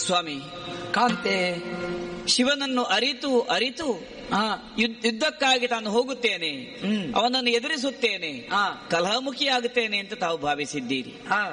ಸ್ವಾಮಿ ಕಾಂತೆ ಶಿವನನ್ನು ಅರಿತು ಅರಿತು ಹಾ ಯುದ್- ಯುದ್ಧಕ್ಕಾಗಿ ತಾನು ಹೋಗುತ್ತೇನೆ ಹ್ಮ್. ಅವನನ್ನು ಎದುರಿಸುತ್ತೇನೆ ಹಾ. ಕಲಹಮುಖಿಯಾಗುತ್ತೇನೆ ಅಂತ ತಾವು ಭಾವಿಸಿದ್ದೀರಿ ಹಾ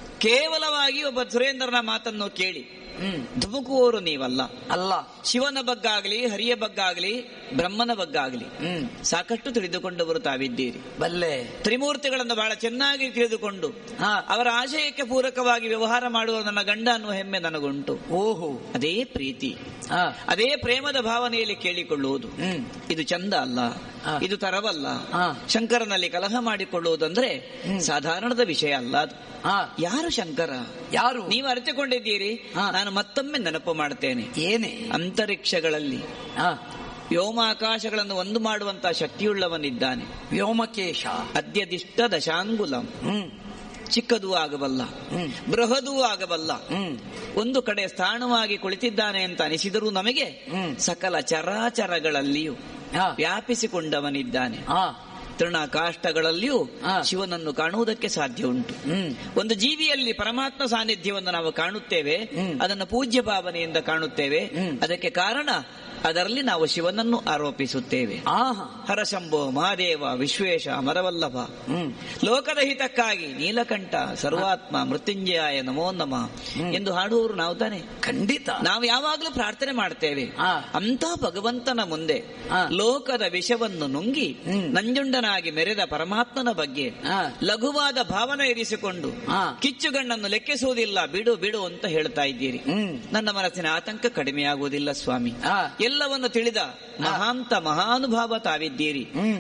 ಕೇವಲವಾಗಿ ಒಬ್ಬ ಸುರೇಂದ್ರನ ಮಾತನ್ನು ಕೇಳಿ ಹ್ಮ್ ಧುಮುಕುವವರು ನೀವಲ್ಲ ಅಲ್ಲ ಶಿವನ ಬಗ್ಗಾಗಲಿ ಹರಿಯ ಬಗ್ಗಾಗಲಿ ಬ್ರಹ್ಮನ ಬಗ್ಗಾಗಲಿ ಹ್ಮ್ ಸಾಕಷ್ಟು ತಿಳಿದುಕೊಂಡವರು ತಾವಿದ್ದೀರಿ ಬಲ್ಲೆ ತ್ರಿಮೂರ್ತಿಗಳನ್ನು ಬಹಳ ಚೆನ್ನಾಗಿ ತಿಳಿದುಕೊಂಡು ಹಾ ಅವರ ಆಶಯಕ್ಕೆ ಪೂರಕವಾಗಿ ವ್ಯವಹಾರ ಮಾಡುವ ನನ್ನ ಗಂಡ ಅನ್ನುವ ಹೆಮ್ಮೆ ನನಗುಂಟು ಓಹೋ ಅದೇ ಪ್ರೀತಿ ಹಾ ಅದೇ ಪ್ರೇಮದ ಭಾವನೆಯಲ್ಲಿ ಕೇಳಿಕೊಳ್ಳುವುದು ಹ್ಮ್ ಇದು ಚಂದ ಅಲ್ಲ ಹಾ. ಇದು ತರವಲ್ಲ ಹಾ. ಶಂಕರನಲ್ಲಿ ಕಲಹ ಮಾಡಿಕೊಳ್ಳುವುದಂದ್ರೆ ಹ್ಮ್. ಸಾಧಾರಣದ ವಿಷಯ ಅಲ್ಲ ಅದು ಹಾ ಯಾರು ಶಂಕರ ಯಾರು ನೀವು ಅರಿತುಕೊಂಡಿದ್ದೀರಿ ಹಾ. ನಾನು ಮತ್ತೊಮ್ಮೆ ನೆನಪು ಮಾಡ್ತೇನೆ ಏನೇ ಅಂತರಿಕ್ಷಗಳಲ್ಲಿ ಹಾ ವ್ಯೋಮಾಕಾಶಗಳನ್ನು ಒಂದು ಮಾಡುವಂತಹ ಶಕ್ತಿಯುಳ್ಳವನಿದ್ದಾನೆ ವ್ಯೋಮಕೇಶ ಅದ್ಯದಿಷ್ಟ ದಶಾಂಗುಲಂ ಹ್ಮ್ ಚಿಕ್ಕದೂ ಆಗಬಲ್ಲ ಹ್ಮ್ ಬೃಹದೂ ಆಗಬಲ್ಲ ಹ್ಮ್ ಒಂದು ಕಡೆ ಸ್ಥಾಣವಾಗಿ ಕುಳಿತಿದ್ದಾನೆ ಅಂತ ಅನಿಸಿದರೂ ನಮಗೆ ಹ್ಮ್. ಸಕಲ ಚರಾಚರಗಳಲ್ಲಿಯೂ ಹಾ ವ್ಯಾಪಿಸಿಕೊಂಡವನಿದ್ದಾನೆ ಹಾ ತೃಣ ಕಾಷ್ಟಗಳಲ್ಲಿಯೂ ಹಾ. ಶಿವನನ್ನು ಕಾಣುವುದಕ್ಕೆ ಸಾಧ್ಯ ಉಂಟು ಹ್ಮ್ ಒಂದು ಜೀವಿಯಲ್ಲಿ ಪರಮಾತ್ಮ ಸಾನ್ನಿಧ್ಯವನ್ನು ನಾವು ಕಾಣುತ್ತೇವೆ ಹ್ಮ್. ಅದನ್ನು ಪೂಜ್ಯ ಭಾವನೆಯಿಂದ ಕಾಣುತ್ತೇವೆ ಹ್ಮ್. ಅದಕ್ಕೆ ಕಾರಣ ಅದರಲ್ಲಿ ನಾವು ಶಿವನನ್ನು ಆರೋಪಿಸುತ್ತೇವೆ ಆಹಾ ಹರಶಂಭೋ ಮಹಾದೇವ ವಿಶ್ವೇಶ ಮರವಲ್ಲಭ ಹ್ಮ್ ಲೋಕದ ಹಿತಕ್ಕಾಗಿ ನೀಲಕಂಠ ಸರ್ವಾತ್ಮ ಮೃತ್ಯುಂಜಯಾಯ ನಮೋ ನಮಃ ಹ್ಮ್. ಎಂದು ಹಾಡುವವರು ನಾವು ತಾನೆ ಖಂಡಿತ ನಾವು ಯಾವಾಗಲೂ ಪ್ರಾರ್ಥನೆ ಮಾಡ್ತೇವೆ ಹಾ. ಅಂತ ಭಗವಂತನ ಮುಂದೆ ಹಾ. ಲೋಕದ ವಿಷವನ್ನು ನುಂಗಿ ಹ್ಮ್. ನಂಜುಂಡನಾಗಿ ಮೆರೆದ ಪರಮಾತ್ಮನ ಬಗ್ಗೆ ಹಾ. ಲಘುವಾದ ಭಾವನೆ ಇರಿಸಿಕೊಂಡು ಹಾ. ಕಿಚ್ಚುಗಣ್ಣನ್ನು ಲೆಕ್ಕಿಸುವುದಿಲ್ಲ ಬಿಡು ಬಿಡು ಅಂತ ಹೇಳ್ತಾ ಇದ್ದೀರಿ ಹ್ಮ್ ನನ್ನ ಮನಸ್ಸಿನ ಆತಂಕ ಕಡಿಮೆಯಾಗುವುದಿಲ್ಲ ಸ್ವಾಮಿ ಹಾ. ಎಲ್ಲವನ್ನು ತಿಳಿದ ಮಹಾಂತ ಮಹಾನುಭಾವ ತಾವಿದ್ದೀರಿ ಹ್ಮ್.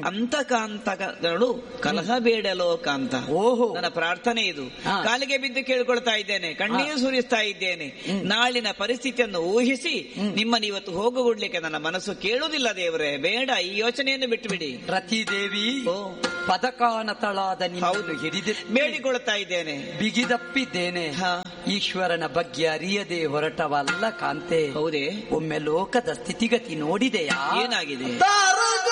ಅಂತಕಾಂತಗಳು ಕಲಹ ಬೇಡಲೋ ಕಾಂತ ಓಹೋ ನನ್ನ ಪ್ರಾರ್ಥನೆ ಇದು ಹಾ. ಕಾಲಿಗೆ ಬಿದ್ದು ಕೇಳ್ಕೊಳ್ತಾ ಇದ್ದೇನೆ ಕಣ್ಣೀರು ಸುರಿಸ್ತಾ ಇದ್ದೇನೆ ಹ್ಮ್. ನಾಳಿನ ಪರಿಸ್ಥಿತಿಯನ್ನು ಊಹಿಸಿ ನಿಮ್ಮನ್ನು ಇವತ್ತು ಹೋಗುಗೊಡ್ಲಿಕ್ಕೆ ನನ್ನ ಮನಸ್ಸು ಕೇಳುವುದಿಲ್ಲ ದೇವರೇ ಬೇಡ ಈ ಯೋಚನೆಯನ್ನು ಬಿಟ್ಟುಬಿಡಿ ರತಿದೇವಿ ಓ ಪದಕಾನತಳಾದ ನಿಮ್ಮನ್ನು ಹೌದು. ಹಿಡಿದು ಬೇಡಿಕೊಳ್ತಾ ಇದ್ದೇನೆ ಬಿಗಿದಪ್ಪಿದ್ದೇನೆ ಹಾ. ಈಶ್ವರನ ಬಗ್ಗೆ ಅರಿಯದೆ ಹೊರಟವಲ್ಲ ಕಾಂತೆ ಹೌದೇ ಒಮ್ಮೆ ಲೋಕದ ಸ್ಥಿತಿಗತಿ ನೋಡಿದೆಯಾ ಏನಾಗಿದೆ ತಾರ